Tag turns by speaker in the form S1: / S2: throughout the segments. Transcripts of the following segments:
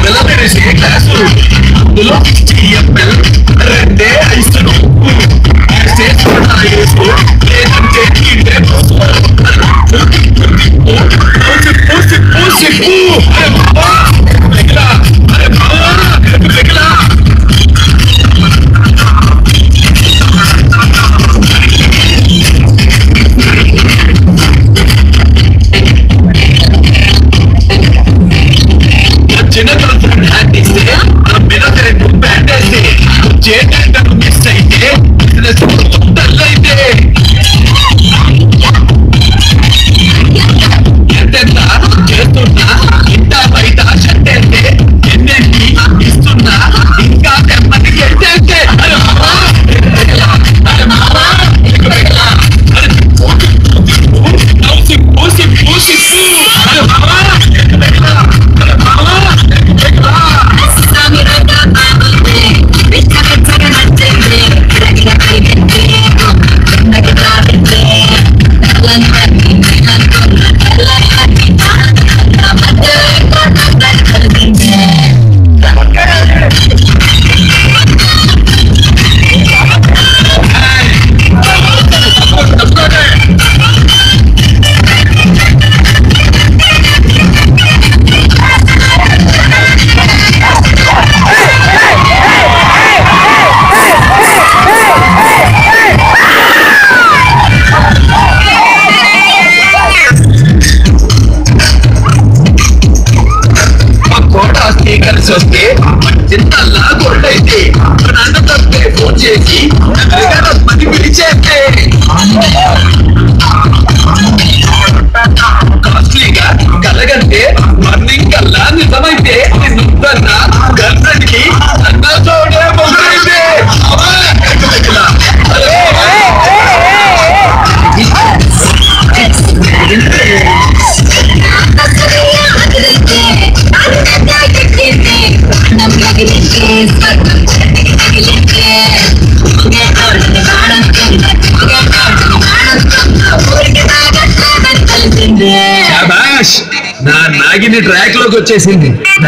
S1: గదల మెరిసే గ్లాసు అందులో టీఎంఎల్ రెండే ఐసులు వేస్తే సోడా వేసుకో లేదంటే నీళ్ళే పోసుకో పూసి పూసి పూసి పూ అరే బాబా మిగిలా అరే బాబా మిగిలా చిన్న కలుపుని హ్యాండ్ ఇస్తే ఆ మీద రెండు బ్యాండ్ వేస్తే చేతంటే మిస్ అయితే బిజినెస్ అయితే ఎంతెంత చేస్తున్నా ఇంత బయట షట్టేస్తే ఎన్నెన్ని ఇస్తున్నా ఇంకా నెమ్మది ఎంతేస్తే అరే మామా, అరే మామా, అరే పూసి పూసి పూసి పూ అరే మామా, అరే మామా, తప్పుకోండి. మా కోట ఆస్తి కలిసి వస్తే చింతల్లా గొడ్డైతే మా నాన్న తప్పే ఫోన్ చేసి పని పిలిచేస్తే కాస్ట్లీగా కలగంటే మార్నింగ్ కల్లా నిజమైతే నిన్నన్నా గర్భకి అన్న చూడే మొదలైతే అమ్మా, ఎక్కడ ఎక్కడ? హలో, శాబాష్ నా నాగిని ట్రాక్ లోకి వచ్చేసింది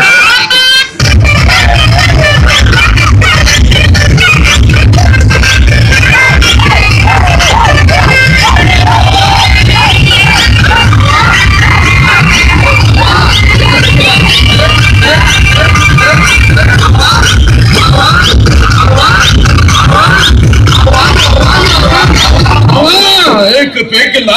S1: एक पेकला